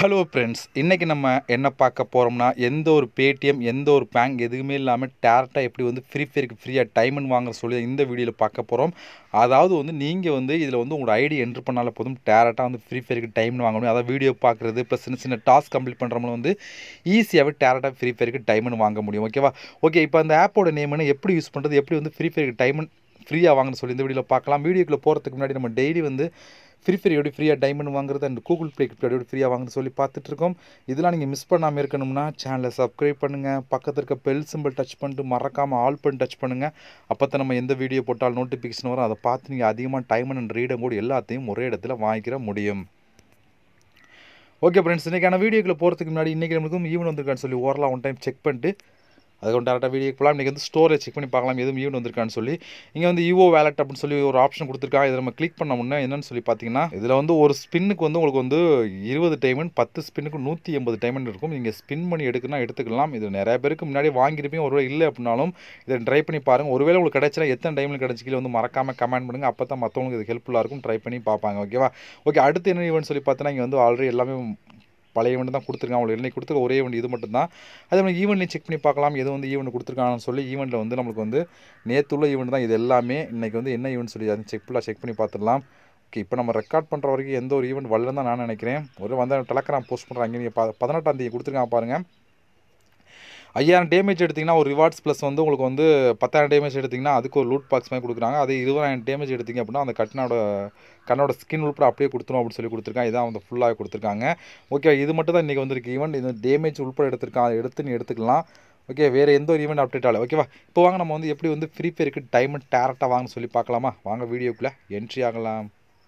hello friends இன்றைக்கி நம்ம என்ன பார்க்க போகிறோம்னா எந்த ஒரு பேடிஎம் எந்த ஒரு பேங்க் எதுவுமே இல்லாமல் டேரெக்டாக எப்படி வந்து ஃப்ரீ ஃபயருக்கு ஃப்ரீயாக டைமண்ட் வாங்குற சொல்லி இந்த வீடியோவில் பார்க்க போகிறோம் அதாவது வந்து நீங்கள் வந்து இதில் வந்து உங்களோட ஐடி என்ட்ரு பண்ணாலே போதும் டேரெக்டாக வந்து ஃப்ரீ ஃபயருக்கு டைமண்ட் வாங்க முடியும் அதாவது வீடியோ பார்க்குறது ப்ளஸ் சின்ன சின்ன டாஸ்க் கம்ப்ளீட் பண்ணுறவங்களும் வந்து ஈஸியாகவே டேரெக்டாக ஃப்ரீ ஃபயருக்கு டைமண்ட் வாங்க முடியும் ஓகேவா ஓகே இப்போ அந்த ஆப்போட நேம்னு எப்படி யூஸ் பண்ணுறது எப்படி வந்து ஃப்ரீ ஃபயருக்கு டைமண்ட் ஃப்ரீயாக வாங்கன்னு சொல்லி இந்த வீடியோவில் பார்க்கலாம் வீடியோக்குள்ளே போகிறதுக்கு முன்னாடி நம்ம டெய்லி வந்து ஃப்ரீ ஃபயர் எப்படி ஃப்ரீயாக டைமண்ட் வாங்குறது அண்ட் கூகுள் ப்ளே கிஃப்ட் எப்படி ஃப்ரீயாக வாங்குறது சொல்லி பார்த்துட்டு இருக்கோம் இதெல்லாம் நீங்கள் மிஸ் பண்ணாமல் இருக்கணும்னா சேனலை சப்ஸ்கிரைப் பண்ணுங்கள் பக்கத்தில் இருக்க பெல் சிம்பிள் டச் பண்ணிட்டு மறக்காமல் ஆல் பண்ணி டச் பண்ணுங்கள் அப்போ தான் நம்ம எந்த வீடியோ போட்டாலும் நோட்டிஃபிகேஷன் வரும் அதை பார்த்து நீங்கள் அதிகமாக டைம் அண்ட் ரீடம் கூட எல்லாத்தையும் ஒரே இடத்துல வாங்கிக்கிற முடியும் ஓகே ஃப்ரெண்ட்ஸ் இன்றைக்கான வீடியோக்குள்ள போகிறதுக்கு முன்னாடி இன்றைக்கி நம்மளுக்கும் ஈவன் வந்திருக்கான்னு சொல்லி ஓரலாம் ஒன் டைம் செக் பண்ணிட்டு அதுக்கு டேரெக்டாக வீடியோ போகலாம் இன்றைக்கி வந்து ஸ்டோரில் செக் பண்ணி பார்க்கலாம் எதுவும் ஈவன் வந்திருக்கான்னு சொல்லி இங்கே வந்து ஈவோ வேலட் அப்படின்னு சொல்லி ஒரு ஆப்ஷன் கொடுத்துருக்காங்க இதை நம்ம கிளிக் பண்ண முன்னே என்னன்னு சொல்லி பார்த்தீங்கன்னா இதில் வந்து ஒரு ஸ்பின்னுக்கு வந்து உங்களுக்கு வந்து இருபது டைமண்ட் பத்து ஸ்பின்னுக்கு நூற்றி எண்பது டைமண்ட் இருக்கும் நீங்கள் ஸ்பின் பண்ணி எடுக்கணும் எடுத்துக்கலாம் இது நிறைய பேருக்கு முன்னாடி வாங்கியிருப்பீங்க ஒருவேளை இல்லை அப்படின்னாலும் இதை ட்ரை பண்ணி பாருங்கள் ஒருவேளை உங்களுக்கு கிடைச்சா எத்தனை டைமில் கிடச்சிக்கல வந்து மறக்காமல் கமெண்ட் பண்ணுங்கள் அப்போ தான் மற்றவங்களுக்கு இது ஹெல்ப்ஃபுல்லாக இருக்கும் ட்ரை பண்ணி பார்ப்பாங்க ஓகேவா ஓகே அடுத்து என்ன ஈவெண்ட் சொல்லி பார்த்தீங்கன்னா இங்கே வந்து ஆல்ரெடி எல்லாமே பழைய ஈவெண்ட் தான் கொடுத்துருக்காங்க அவங்களுக்கு இன்னைக்கு கொடுத்துருக்க ஒரே ஈவெண்ட் இது மட்டும் தான் அதே மாதிரி ஈவெண்ட்லையும் செக் பண்ணி பார்க்கலாம் எது வந்து ஈவெண்ட் கொடுத்துருக்காங்கன்னு சொல்லி ஈவெண்ட்டில் வந்து நம்மளுக்கு வந்து நேற்றுள்ள ஈவெண்ட் தான் இது எல்லாமே இன்றைக்கி வந்து என்ன ஈவெண்ட் சொல்லி அது செக் ஃபுல்லாக செக் பண்ணி பார்த்துடலாம் ஓகே இப்போ நம்ம ரெக்கார்ட் பண்ணுற வரைக்கும் எந்த ஒரு ஈவெண்ட் வரலன்னு தான் நான் நினைக்கிறேன் ஒரு வந்து டெலக்ராம் போஸ்ட் பண்ணுறேன் அங்கே நீங்கள் ப பதினெட்டாம் தேதி கொடுத்துருக்காங்க பாருங்கள் ஐயாயிரம் டேமேஜ் எடுத்திங்கன்னா ஒரு ரிவார்ட்ஸ் ப்ளஸ் வந்து உங்களுக்கு வந்து பத்தாயிரம் டேமேஜ் எடுத்திங்கன்னா அதுக்கு ஒரு லூட் பாக்ஸ் மாதிரி கொடுக்குறாங்க அதே இருபதாயிரம் டேமேஜ் எடுத்திங்க அப்படின்னா அந்த கட்டனோட கண்ணோட ஸ்கின் உள்பட அப்படியே கொடுத்துரும் அப்படின்னு சொல்லி கொடுத்துருக்காங்க இதான் வந்து ஃபுல்லாக கொடுத்துருக்காங்க ஓகே இது மட்டும் தான் இன்றைக்கி வந்திருக்கு ஈவெண்ட் இது டேமேஜ் உள்பட எடுத்திருக்கான் அதை எடுத்து நீ எடுத்துக்கலாம் ஓகே வேறு எந்த ஒரு ஈவெண்ட் அப்டேட் ஆகல ஓகேவா இப்போ வாங்க நம்ம வந்து எப்படி வந்து ஃப்ரீ ஃபயருக்கு டைமண்ட் டேரக்டாக வாங்கன்னு சொல்லி பார்க்கலாமா வாங்க வீடியோக்குள்ளே என்ட்ரி ஆகலாம்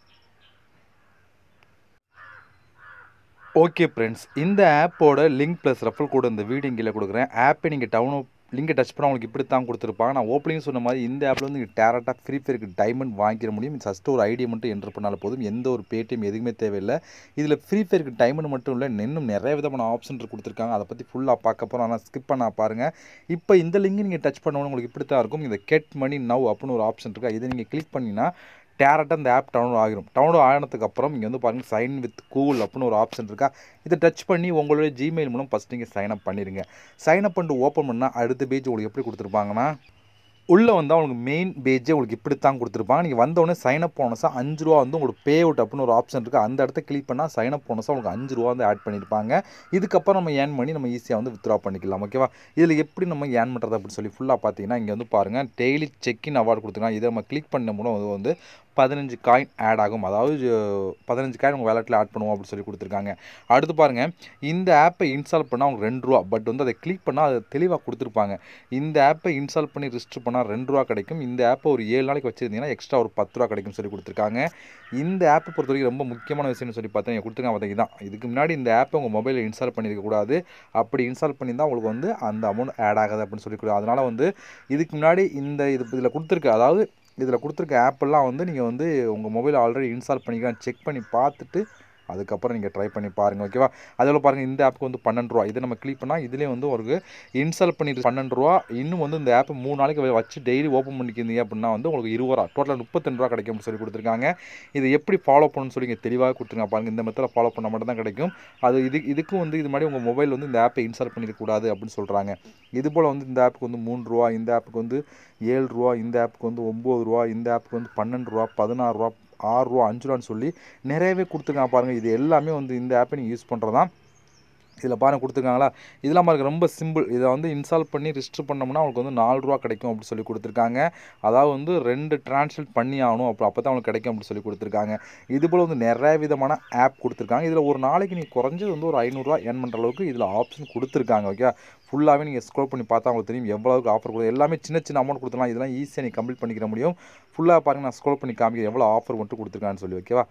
ஓகே ஃப்ரெண்ட்ஸ் இந்த ஆப்போட லிங்க் ப்ளஸ் ரெஃபல் கூட இந்த வீடியோ கீழே கொடுக்குறேன் ஆப்பை நீங்கள் டவுன் லிங்கை டச் பண்ணால் உங்களுக்கு இப்படி தான் கொடுத்துருப்பாங்க நான் ஓப்பனிங் சொன்ன மாதிரி இந்த ஆப்பில் வந்து நீங்கள் டேரெக்டாக ஃப்ரீ ஃபயருக்கு டைமண்ட் வாங்கிக்கிற முடியும் ஃபஸ்ட்டு ஒரு ஐடியா மட்டும் என்ட்ரு பண்ணாலும் போதும் எந்த ஒரு பேடிஎம் எதுவுமே தேவையில்லை இதில் ஃப்ரீ ஃபயருக்கு டைமண்ட் மட்டும் இல்லை இன்னும் நிறைய விதமான ஆப்ஷன் கொடுத்துருக்காங்க அதை பற்றி ஃபுல்லாக பார்க்க போகிறோம் ஆனால் ஸ்கிப் பண்ண பாருங்கள் இப்போ இந்த லிங்க் நீங்கள் டச் பண்ணணும் உங்களுக்கு இப்படி தான் இருக்கும் இந்த கெட் மணி நவ் அப்படின்னு ஒரு ஆப்ஷன் இருக்கா இதை நீங்கள் கிளிக் பண்ணிங்கன்னா டேரெக்டாக இந்த ஆப் டவுன்லோட் ஆகிரும் டவுன்லோட் ஆகினதுக்கு அப்புறம் இங்கே வந்து பாருங்கள் சைன் வித் கூகுள் அப்படின்னு ஒரு ஆப்ஷன் இருக்கா இதை டச் பண்ணி உங்களுடைய ஜிமெயில் மூலம் ஃபஸ்ட் நீங்கள் சைன் அப் பண்ணிடுங்க சைன் அப் பண்ணிட்டு ஓப்பன் பண்ணால் அடுத்த பேஜ் உங்களுக்கு எப்படி கொடுத்துருப்பாங்கன்னா உள்ளே வந்து அவங்களுக்கு மெயின் பேஜே உங்களுக்கு இப்படி தான் கொடுத்துருப்பாங்க நீங்கள் வந்தோடனே சைன் அப் போனஸாக அஞ்சு ரூபா வந்து உங்களுக்கு பே அவுட் அப்படின்னு ஒரு ஆப்ஷன் இருக்குது அந்த இடத்த கிளிக் பண்ணால் சைன் அப் போனஸாக உங்களுக்கு அஞ்சு ரூபா வந்து ஆட் பண்ணியிருப்பாங்க இதுக்கப்புறம் நம்ம ஏர்ன் பண்ணி நம்ம ஈஸியாக வந்து வித்ரா பண்ணிக்கலாம் ஓகேவா இதில் எப்படி நம்ம ஏர்ன் பண்ணுறது அப்படின்னு சொல்லி ஃபுல்லாக பார்த்தீங்கன்னா இங்கே வந்து பாருங்கள் டெய்லி செக்இன் அவார்டு கொடுத்துருக்காங்க இதை நம்ம கிளிக் பண்ண மூலம் அது வந்து பதினஞ்சு காயின் ஆட் ஆகும் அதாவது பதினஞ்சு காயின் உங்கள் வேலெட்டில் ஆட் பண்ணுவோம் அப்படின்னு சொல்லி கொடுத்துருக்காங்க அடுத்து பாருங்கள் இந்த ஆப்பை இன்ஸ்டால் பண்ணால் அவங்க ரெண்டு ரூபா பட் வந்து அதை கிளிக் பண்ணால் அது தெளிவாக கொடுத்துருப்பாங்க இந்த ஆப்பை இன்ஸ்டால் பண்ணி ரிஜிஸ்டர் பண்ணால் ரெண்டு ரூபா கிடைக்கும் இந்த ஆப்பை ஒரு ஏழு நாளைக்கு வச்சுருந்தீங்கன்னா எக்ஸ்ட்ரா ஒரு பத்து ரூபா கிடைக்கும் சொல்லி கொடுத்துருக்காங்க இந்த ஆப்பை பொறுத்த வரைக்கும் ரொம்ப முக்கியமான விஷயம்னு சொல்லி பார்த்தீங்கன்னா கொடுத்துருக்காங்க பார்த்தீங்க தான் இதுக்கு முன்னாடி இந்த ஆப்பை உங்கள் மொபைலில் இன்ஸ்டால் பண்ணியிருக்கக்கூடாது அப்படி இன்ஸ்டால் பண்ணியிருந்தால் உங்களுக்கு வந்து அந்த அமௌண்ட் ஆட் ஆகாது அப்படின்னு சொல்லி அதனால் வந்து இதுக்கு முன்னாடி இந்த இது இதில் கொடுத்துருக்கு அதாவது இதில் கொடுத்துருக்க ஆப்பெல்லாம் வந்து நீங்கள் வந்து உங்கள் மொபைல் ஆல்ரெடி இன்ஸ்டால் பண்ணிக்கலாம் செக் பண்ணி பார்த்துட்டு அதுக்கப்புறம் நீங்கள் ட்ரை பண்ணி பாருங்கள் ஓகேவா அதில் பாருங்கள் இந்த ஆப்புக்கு வந்து பன்னெண்டு ரூபா இதை நம்ம கிளிக் பண்ணால் இதுலேயே வந்து ஒரு இன்ஸ்டால் பண்ணிட்டு பன்னெண்டு ரூபா இன்னும் வந்து இந்த ஆப்பை மூணு நாளைக்கு வச்சு டெய்லி ஓப்பன் பண்ணிக்கிறீங்க அப்படின்னா வந்து உங்களுக்கு இருபது ரூபா டோட்டலாக முப்பத்தெண்டு ரூபா கிடைக்கும்னு சொல்லி கொடுத்துருக்காங்க இது எப்படி ஃபாலோ பண்ணணும்னு சொல்லி இங்கே தெளிவாக கொடுத்துருங்க பாருங்கள் இந்த மெத்தடில் ஃபாலோ பண்ணால் மட்டும் தான் கிடைக்கும் அது இது இதுக்கும் வந்து இது மாதிரி உங்கள் மொபைல் வந்து இந்த ஆப்பை இன்ஸ்டால் பண்ணிடக்கூடாது அப்படின்னு சொல்கிறாங்க இது போல் வந்து இந்த ஆப்புக்கு வந்து மூணு ரூபா இந்த ஆப்புக்கு வந்து ஏழு ரூபா இந்த ஆப்புக்கு வந்து ஒம்பது ரூபா இந்த ஆப்புக்கு வந்து பன்னெண்டு ரூபா பதினாறு ரூபா ஆறு ரூபா அஞ்சு ரூபான்னு சொல்லி நிறையவே கொடுத்துருக்காங்க பாருங்கள் இது எல்லாமே வந்து இந்த ஆப்பை நீங்கள் யூஸ் பண்ணுறது தான் இதில் பாருங்கள் கொடுத்துருக்காங்களா இதெல்லாம் பாருங்கள் ரொம்ப சிம்பிள் இதை வந்து இன்ஸ்டால் பண்ணி ரிஜிஸ்டர் பண்ணோம்னா அவங்களுக்கு வந்து நாலு ரூபா கிடைக்கும் அப்படின்னு சொல்லி கொடுத்துருக்காங்க அதாவது வந்து ரெண்டு டிரான்ஸ்லேட் பண்ணி ஆகணும் அப்போ அப்போ தான் அவங்களுக்கு கிடைக்கும் அப்படின்னு சொல்லி கொடுத்துருக்காங்க இது போல் வந்து நிறைய விதமான ஆப் கொடுத்துருக்காங்க இதில் ஒரு நாளைக்கு நீங்கள் குறைஞ்சது வந்து ஒரு ஐநூறுரூவா ஏர்ன் பண்ணுற அளவுக்கு இதில் ஆப்ஷன் கொடுத்துருக்காங்க ஓகே ஃபுல்லாகவே நீங்கள் ஸ்க்ரோல் பண்ணி பார்த்தா அவங்களுக்கு தெரியும் எவ்வளோக்கு ஆஃபர் கொடுக்கும் எல்லாமே சின்ன சின்ன அமௌண்ட் கொடுத்துலாம் இதெல்லாம் ஈஸியாக நீங்கள் கம்ப்ளீட் பண்ணிக்கிற முடியும் ஃபுல்லாக பாருங்கள் நான் ஸ்க்ரோல் பண்ணி காமிக்கிறேன் எவ்வளோ ஆஃபர் மட்டும் கொடுத்துருக்கான்னு சொல்லி ஓகேவா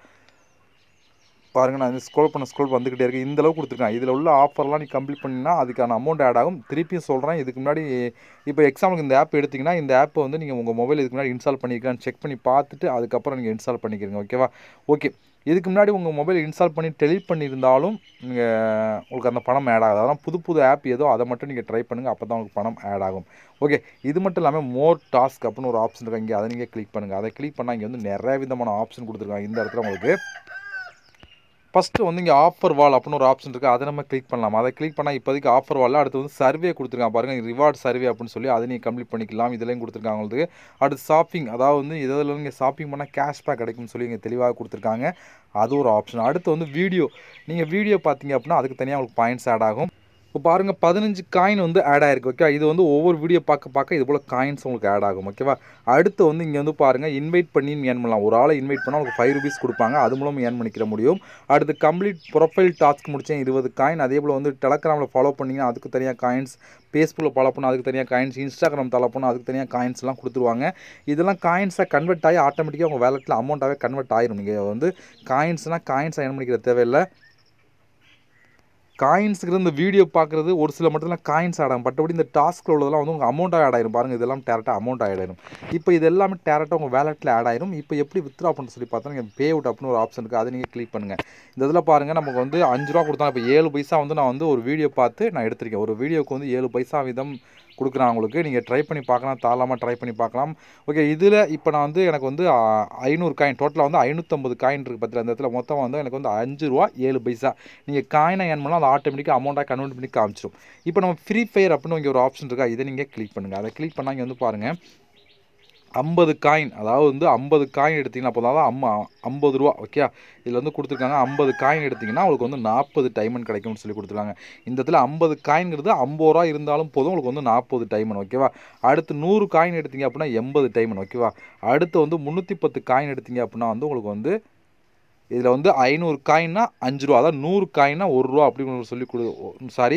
பாருங்கள் நான் வந்து ஸ்க்ரோல் பண்ண ஸ்க்ரோல் வந்துக்கிட்டே இருக்குது இந்த அளவுக்கு கொடுத்துருக்கேன் இதில் உள்ள ஆஃபர்லாம் நீ கம்ப்ளீட் பண்ணினா அதுக்கான அமௌண்ட் ஆட் ஆகும் திருப்பியும் சொல்கிறேன் இதுக்கு முன்னாடி இப்போ எக்ஸாம்பிளுக்கு இந்த ஆப் எடுத்திங்கன்னா இந்த ஆப்பை வந்து நீங்கள் உங்கள் மொபைல் இதுக்கு முன்னாடி இன்ஸ்டால் பண்ணியிருக்கான்னு செக் பண்ணி பார்த்துட்டு அதுக்கப்புறம் நீங்கள் இன்ஸ்டால் பண்ணிக்கிறீங்க ஓகேவா ஓகே இதுக்கு முன்னாடி உங்கள் மொபைல் இன்ஸ்டால் பண்ணி டெலிட் பண்ணியிருந்தாலும் நீங்கள் உங்களுக்கு அந்த பணம் ஆட் ஆகாது அதெல்லாம் புது புது ஆப் ஏதோ அதை மட்டும் நீங்கள் ட்ரை பண்ணுங்கள் அப்போ தான் உங்களுக்கு பணம் ஆட் ஆகும் ஓகே இது மட்டும் இல்லாமல் மோர் டாஸ்க் அப்படின்னு ஒரு ஆப்ஷன் இருக்கா இங்கே அதை நீங்கள் கிளிக் பண்ணுங்கள் அதை கிளிக் பண்ணால் இங்கே வந்து நிறைய விதமான ஆப்ஷன் கொடுத்துருக்காங்க இந்த இடத்துல உங்களுக்கு ஃபஸ்ட்டு வந்து இங்கே ஆஃபர் வால் அப்படின்னு ஒரு ஆப்ஷன் இருக்குது அதை நம்ம கிளிக் பண்ணலாம் அதை கிளிக் பண்ணால் இப்போதைக்கு ஆஃபர் வாலில் அடுத்து வந்து சர்வே கொடுத்துருக்காங்க பாருங்கள் ரிவார்ட் சர்வே அப்படின்னு சொல்லி அதை நீங்கள் கம்ப்ளீட் பண்ணிக்கலாம் இதுலேயும் கொடுத்துருக்காங்க உங்களுக்கு அடுத்து ஷாப்பிங் அதாவது வந்து இதில் நீங்கள் ஷாப்பிங் பண்ணால் கேஷ்பேக் கிடைக்கும்னு சொல்லி இங்கே தெளிவாக கொடுத்துருக்காங்க அது ஒரு ஆப்ஷன் அடுத்து வந்து வீடியோ நீங்கள் வீடியோ பார்த்தீங்க அப்படின்னா அதுக்கு தனியாக உங்களுக்கு பாயிண்ட்ஸ் ஆட் ஆகும் இப்போ பாருங்கள் பதினஞ்சு காயின் வந்து ஆட் ஆயிருக்கு ஓகே இது வந்து ஒவ்வொரு வீடியோ பார்க்க பார்க்க இது போல் காயின்ஸ் உங்களுக்கு ஆட் ஆகும் ஓகேவா அடுத்து வந்து இங்கே வந்து பாருங்கள் இன்வைட் பண்ணி ஏர்ன் பண்ணலாம் ஒரு ஆளை இன்வைட் பண்ணால் உங்களுக்கு ஃபைவ் ருபீஸ் கொடுப்பாங்க அது மூலம் ஏர்ன் பண்ணிக்கிற முடியும் அடுத்து கம்ப்ளீட் ப்ரொஃபைல் டாஸ்க் முடித்தேன் இருபது காயின் அதே போல் வந்து டெலகிராமில் ஃபாலோ பண்ணிங்கன்னா அதுக்கு தனியாக காயின்ஸ் ஃபேஸ்புக்கில் ஃபாலோ பண்ணால் அதுக்கு தனியாக காயின்ஸ் இன்ஸ்டாகிராம் ஃபாலோ பண்ணால் அதுக்கு தனியாக காயின்ஸ்லாம் கொடுத்துருவாங்க இதெல்லாம் காயின்ஸாக கன்வெர்ட் ஆகி ஆட்டோமேட்டிக்காக உங்கள் வேலெட்டில் அமௌண்ட்டாகவே கன்வெர்ட் ஆயிரும் நீங்கள் வந்து காயின்ஸ்னால் காயின்ஸ் ஏர்ன் பண்ணிக்கிற தேவையில்லை காயின்ஸுக்கு இந்த வீடியோ பார்க்குறது ஒரு சில மட்டும் தான் காயின்ஸ் ஆடாகும் பட்டபடி இந்த டாஸ்க்கில் உள்ளதெல்லாம் வந்து உங்கள் அமௌண்ட்டாக ஆட் ஆயிரும் பாருங்கள் இதெல்லாம் டேரெக்டாக அமௌண்ட் ஆட் ஆயிடும் இப்போ இது எல்லாமே டேரெக்டாக உங்கள் வேலெட்டில் ஆட் ஆயிரும் இப்போ எப்படி வித்ரா பண்ண சொல்லி பார்த்தா நீங்கள் பே அவுட் அப்படின்னு ஒரு ஆப்ஷன் இருக்குது அதை நீங்கள் கிளிக் பண்ணுங்கள் இந்த இதில் பாருங்கள் நமக்கு வந்து அஞ்சு ரூபா கொடுத்தா இப்போ ஏழு பைசா வந்து நான் வந்து ஒரு வீடியோ பார்த்து நான் எடுத்திருக்கேன் ஒரு வீடியோக்கு வந்து ஏழு பைசா வீதம் கொடுக்குறேன் உங்களுக்கு நீங்கள் ட்ரை பண்ணி பார்க்கலாம் தாராளமாக ட்ரை பண்ணி பார்க்கலாம் ஓகே இதில் இப்போ நான் வந்து எனக்கு வந்து ஆ, ஐநூறு காயின் டோட்டலாக வந்து ஐநூற்றம்பது காயின் இருக்குது பத்தில் அந்த இடத்துல மொத்தம் வந்து எனக்கு வந்து அஞ்சு ரூபா ஏழு பைசா நீங்கள் காயினை ஏன் பண்ணால் அது ஆட்டோமேட்டிக்காக அமௌண்ட்டாக கன்வெர்ட் பண்ணி காமிச்சிடும் இப்போ நம்ம ஃப்ரீ ஃபயர் அப்படின்னு இங்கே ஒரு ஆப்ஷன் இருக்கா இதை நீங்கள் கிளிக் பண்ணுங்கள் அதை கிளிக் பண்ணால் இங்கே வந்து பாருங்கள் ஐம்பது காயின் அதாவது வந்து ஐம்பது காயின் எடுத்திங்கன்னா அப்போ தான் அம்மா ஐம்பது ரூபா ஓகே இதில் வந்து கொடுத்துருக்காங்க ஐம்பது காயின் எடுத்திங்கன்னா உங்களுக்கு வந்து நாற்பது டைமண்ட் கிடைக்கும்னு சொல்லி கொடுத்துருக்காங்க இந்த இடத்துல ஐம்பது காயின்ங்கிறது ஐம்பது ரூபா இருந்தாலும் போதும் உங்களுக்கு வந்து நாற்பது டைமண்ட் ஓகேவா அடுத்து நூறு காயின் எடுத்தீங்க அப்படின்னா எண்பது டைமண்ட் ஓகேவா அடுத்து வந்து முந்நூற்றி பத்து காயின் எடுத்தீங்க அப்படின்னா வந்து உங்களுக்கு வந்து இதில் வந்து ஐநூறு காயின்னா அஞ்சு ரூபா அதாவது நூறு காயின்னா ஒரு ரூபா அப்படின்னு சொல்லி கொடு சாரி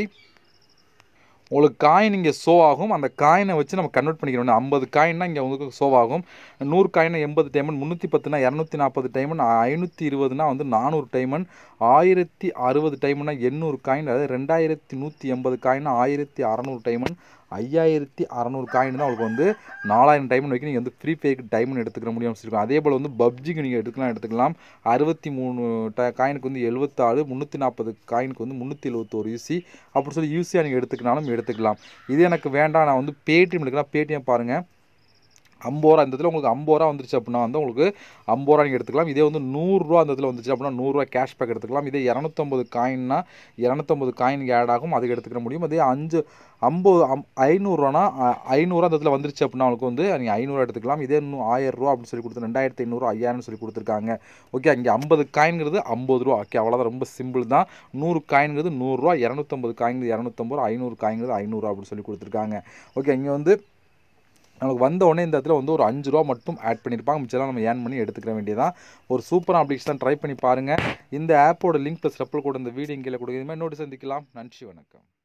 உங்களுக்கு காயின் இங்கே ஷோ ஆகும் அந்த காயினை வச்சு நம்ம கன்வெர்ட் பண்ணிக்கிறோம் ஐம்பது காயின்னா இங்கே உங்களுக்கு ஷோ ஆகும் நூறு காயினா எண்பது டைமண்ட் முந்நூற்றி பத்துனா இரநூத்தி நாற்பது டைமண்ட் ஐநூற்றி இருபதுனா வந்து நானூறு டைமண்ட் ஆயிரத்தி அறுபது டைமண்ட்னா எண்ணூறு காயின் அதாவது ரெண்டாயிரத்தி நூற்றி எண்பது காயின்னா ஆயிரத்தி அறநூறு டைமண்ட் ஐயாயிரத்தி அறநூறு காயின் தான் உங்களுக்கு வந்து நாலாயிரம் டைமண்ட் வரைக்கும் நீங்கள் வந்து ஃப்ரீ ஃபயருக்கு டைமண்ட் எடுத்துக்கிற முடியும் வச்சுருக்கோம் அதே போல் வந்து பப்ஜிக்கு நீங்கள் எடுத்துக்கலாம் எடுத்துக்கலாம் அறுபத்தி மூணு ட காயினுக்கு வந்து எழுபத்தாறு முந்நூற்றி நாற்பது காயினுக்கு வந்து முந்நூற்றி எழுபத்தோரு யூசி அப்படி சொல்லி யூசியாக நீங்கள் எடுத்துக்கினாலும் எடுத்துக்கலாம் இது எனக்கு வேண்டாம் நான் வந்து பேடிஎம் எடுக்கலாம் பேடிஎம் பாருங்கள் ஐம்பது ரூபா இந்த இடத்துல உங்களுக்கு ஐம்பது ரூபா வந்துருச்சு அப்படின்னா வந்து உங்களுக்கு ஐம்பது ரூபா நீங்கள் எடுத்துக்கலாம் இதே வந்து நூறுரூவா அந்த இடத்துல வந்துச்சு அப்படின்னா நூறுரூவா கேஷ்பேக் எடுத்துக்கலாம் இதே இரநூத்தம்பது காயின்னா இரநூத்தம்பது காயின் ஆட் ஆகும் அதுக்கு எடுத்துக்கிற முடியும் அதே அஞ்சு ஐம்பது அம் ஐநூறுரூவானா ஐநூறுரூவா அந்த இடத்துல வந்துருச்சு அப்படின்னா உங்களுக்கு வந்து நீங்கள் ஐநூறுரூவா எடுத்துக்கலாம் இதே இன்னும் ஆயிரம் ரூபா அப்படின்னு சொல்லி கொடுத்து ரெண்டாயிரத்தி ஐநூறு ஐயாயிரம்னு சொல்லி கொடுத்துருக்காங்க ஓகே இங்கே ஐம்பது காயின்ங்கிறது ஐம்பது ரூபா ஓகே அவ்வளோதான் ரொம்ப சிம்பிள் தான் நூறு காயின்ங்கிறது நூறுரூவா இரநூத்தம்பது காயின்கிறது இரநூத்தம்பது ரூபா ஐநூறு காயின்கிறது ஐநூறுரூவா அப்படின்னு சொல்லி கொடுத்துருக்காங்க ஓகே இங்கே வந்து நமக்கு வந்த உடனே இந்த இடத்துல வந்து ஒரு அஞ்சு ரூபா மட்டும் ஆட் பண்ணியிருப்பாங்க மிச்சம்லாம் நம்ம ஏர்ன் பண்ணி எடுத்துக்கிற வேண்டியதான் ஒரு சூப்பர் அப்ளிகேஷன் ட்ரை பண்ணி பாருங்கள் இந்த ஆப்போட லிங்க் ப்ளஸ் ரெப்பல் கூட இந்த வீடியோ கீழே கொடுக்குறது மாதிரி நோட்டு சந்திக்கலாம் நன்றி வணக்கம்